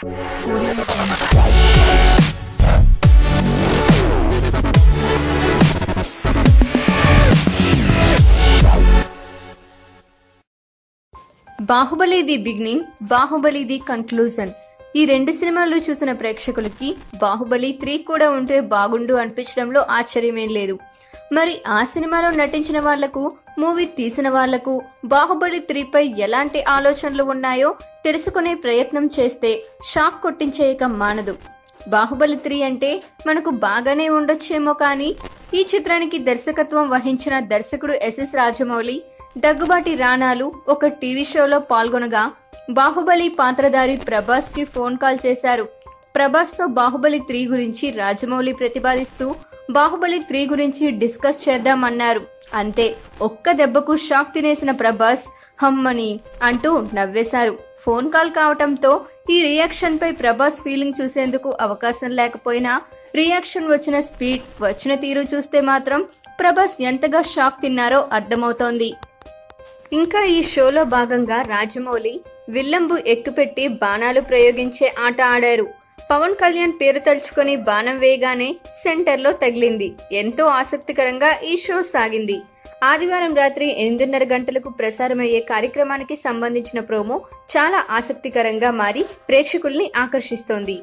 Baahubali the beginning Baahubali the conclusion ఈ రెండు సినిమాలు చూసిన ప్రేక్షకులకి బాహుబలి త్రీ కూడా ఉంటే బాగుండు అనిపించడంలో ఆశ్చర్యమేం లేదు మరి ఆ సినిమాలో నటించిన వాళ్లకు మూవీ తీసిన వాళ్లకు బాహుబలి త్రీపై ఎలాంటి ఆలోచనలు ఉన్నాయో తెలుసుకునే ప్రయత్నం చేస్తే షాక్ కొట్టించేయక మానదు బాహుబలి త్రీ అంటే మనకు బాగానే ఉండొచ్చేమో కానీ ఈ చిత్రానికి దర్శకత్వం వహించిన దర్శకుడు ఎస్ఎస్ రాజమౌళి దగ్గుబాటి రాణాలు ఒక టీవీ షోలో పాల్గొనగా బాహుబలి పాత్రధారి ప్రభాస్ కి ఫోన్ కాల్ చేశారు ప్రభాస్ తో బాహుబలి త్రీ గురించి రాజమౌళి ప్రతిపాదిస్తూ బాహుబలి త్రీ గురించి డిస్కస్ చేద్దామన్నారు అంతే ఒక్క దెబ్బకు షాక్ తినేసిన ప్రభాస్ హమ్మని అంటూ నవ్వేశారు ఫోన్ కాల్ కావటంతో ఈ రియాక్షన్ పై ప్రభాస్ ఫీలింగ్ చూసేందుకు అవకాశం లేకపోయినా రియాక్షన్ వచ్చిన స్పీడ్ వచ్చిన తీరు చూస్తే మాత్రం ప్రభాస్ ఎంతగా షాక్ తిన్నారో అర్థమవుతోంది ఇంకా ఈ షోలో భాగంగా రాజమౌళి విల్లంబు ఎక్కుపెట్టి బాణాలు ప్రయోగించే ఆట ఆడారు పవన్ కళ్యాణ్ పేరు తలుచుకొని బాణం వేయగానే సెంటర్లో తగిలింది ఎంతో ఆసక్తికరంగా ఈ షో సాగింది ఆదివారం రాత్రి ఎనిమిదిన్నర గంటలకు ప్రసారమయ్యే కార్యక్రమానికి సంబంధించిన ప్రోమో చాలా ఆసక్తికరంగా మారి ప్రేక్షకుల్ని ఆకర్షిస్తోంది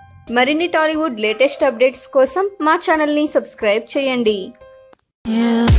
మరిన్ని టాలీవుడ్ లేటెస్ట్ అప్డేట్స్ కోసం మా ఛానల్ని సబ్స్క్రైబ్ చేయండి You